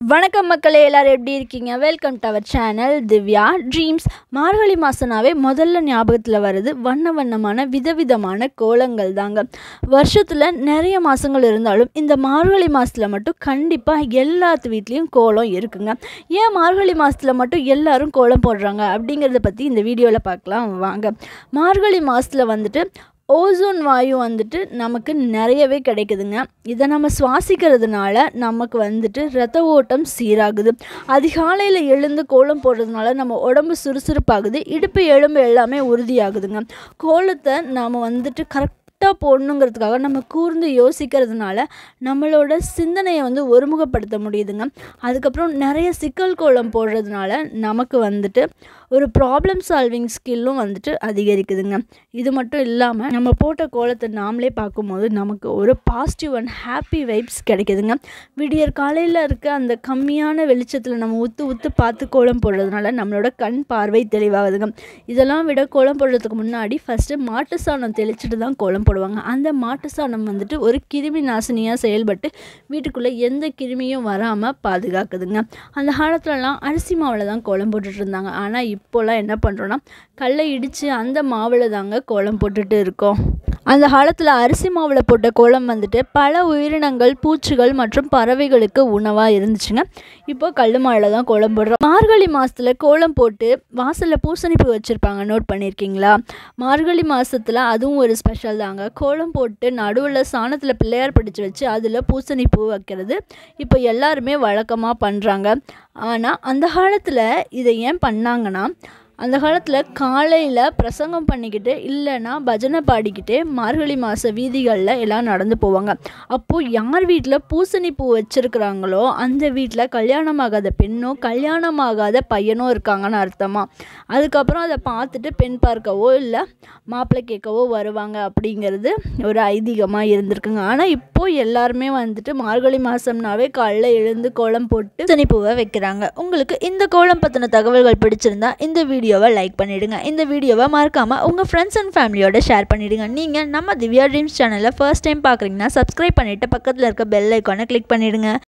வணக்கம் மக்களே எல்லாரும் எப்படி இருக்கீங்க welcome to our channel Divya Dreams Margazhi மாதம்னாவே முதல்ல ஞாபகத்தில் வருது வண்ண வண்ணமான விதவிதமான கோலங்கள் தாங்க வருஷத்தில் நிறைய மாதங்கள் இருந்தாலும் இந்த மார்கழி மாதத்தில் மட்டும் கண்டிப்பாக எல்லாத்து வீட்லேயும் கோலம் இருக்குங்க ஏன் மார்கழி மாதத்தில் மட்டும் எல்லாரும் கோலம் போடுறாங்க அப்படிங்கிறத பற்றி இந்த வீடியோவில் பார்க்கலாம் வாங்க மார்கழி மாதத்தில் வந்துட்டு ஓசோன் வாயு வந்துட்டு நமக்கு நிறையவே கிடைக்குதுங்க இதை நம்ம சுவாசிக்கிறதுனால நமக்கு வந்துட்டு ரத்த ஓட்டம் சீராகுது அதிகாலையில் எழுந்து கோலம் போடுறதுனால நம்ம உடம்பு சுறுசுறுப்பாகுது இடுப்பு எலும்பு எல்லாமே உறுதியாகுதுங்க கோலத்தை நாம் வந்துட்டு கரெக்ட் கரெக்டாக போடணுங்கிறதுக்காக நம்ம கூர்ந்து யோசிக்கிறதுனால நம்மளோட சிந்தனையை வந்து ஒருமுகப்படுத்த முடியுதுங்க அதுக்கப்புறம் நிறைய சிக்கல் கோலம் போடுறதுனால நமக்கு வந்துட்டு ஒரு ப்ராப்ளம் சால்விங் ஸ்கில்லும் வந்துட்டு அதிகரிக்குதுங்க இது மட்டும் இல்லாமல் நம்ம போட்ட கோலத்தை நாமளே பார்க்கும்போது நமக்கு ஒரு பாசிட்டிவ் அண்ட் ஹாப்பி வைப்ஸ் கிடைக்குதுங்க விடியற் காலையில் இருக்க அந்த கம்மியான வெளிச்சத்தில் நம்ம உத்து உத்து பார்த்து கோலம் போடுறதுனால நம்மளோட கண் பார்வை தெளிவாகுதுங்க இதெல்லாம் விட கோலம் போடுறதுக்கு முன்னாடி ஃபஸ்ட்டு மாட்டு சாணம் தெளிச்சிட்டு தான் கோலம் போடுவாங்க அந்த மாட்டு சாணம் வந்துட்டு ஒரு கிருமி நாசினியாக செயல்பட்டு வீட்டுக்குள்ளே எந்த கிருமியும் வராமல் பாதுகாக்குதுங்க அந்த காலத்துலலாம் அரிசி மாவில் தான் கோலம் போட்டுட்டு இருந்தாங்க ஆனால் இப்போலாம் என்ன பண்ணுறோன்னா கல்லை இடித்து அந்த மாவில் தாங்க கோலம் போட்டுட்டு இருக்கோம் அந்த காலத்தில் அரிசி மாவில் போட்ட கோலம் வந்துட்டு பல உயிரினங்கள் பூச்சிகள் மற்றும் பறவைகளுக்கு உணவாக இருந்துச்சுங்க இப்போ கல் மாவில் தான் கோலம் போடுறோம் மார்கழி மாதத்தில் கோலம் போட்டு வாசலில் பூசணிப்பூ வச்சுருப்பாங்க நோட் பண்ணியிருக்கீங்களா மார்கழி மாதத்தில் அதுவும் ஒரு ஸ்பெஷல் தாங்க கோலம் போட்டு நடுவில் சாணத்தில் பிள்ளையார் பிடிச்சி வச்சு அதில் பூசணிப்பூ வைக்கிறது இப்போ எல்லாருமே வழக்கமாக பண்ணுறாங்க ஆனால் அந்த காலத்தில் இதை ஏன் பண்ணாங்கன்னா அந்த காலத்தில் காலையில் பிரசங்கம் பண்ணிக்கிட்டு இல்லைன்னா பஜனை பாடிக்கிட்டு மார்கழி மாத வீதிகளில் எல்லாம் நடந்து போவாங்க அப்போது யார் வீட்டில் பூசணி பூ வச்சுருக்குறாங்களோ அந்த வீட்டில் கல்யாணம் ஆகாத பெண்ணோ கல்யாணம் ஆகாத பையனோ இருக்காங்கன்னு அர்த்தமா அதுக்கப்புறம் அதை பார்த்துட்டு பெண் பார்க்கவோ இல்லை மாப்பிள்ளை கேட்கவோ வருவாங்க அப்படிங்கிறது ஒரு ஐதீகமாக இருந்திருக்குங்க ஆனால் இப்போது எல்லாருமே வந்துட்டு மார்கழி மாதம்னாவே காலைல எழுந்து கோலம் போட்டு பூசணி பூவை வைக்கிறாங்க உங்களுக்கு இந்த கோலம் பற்றின தகவல்கள் பிடிச்சிருந்தா இந்த வீடியோ வீடியோவை லைக் பண்ணிவிடுங்க இந்த வீடியோவை மறக்காமல் உங்கள் ஃப்ரெண்ட்ஸ் அண்ட் ஃபேமிலியோட ஷேர் பண்ணிவிடுங்க நீங்கள் நம்ம திவ்யா ட்ரீம்ஸ் சேனலில் ஃபர்ஸ்ட் டைம் பார்க்குறீங்கன்னா சப்ஸ்கிரைப் பண்ணிவிட்டு பக்கத்தில் இருக்க பெல் ஐக்கானை கிளிக் பண்ணிவிடுங்க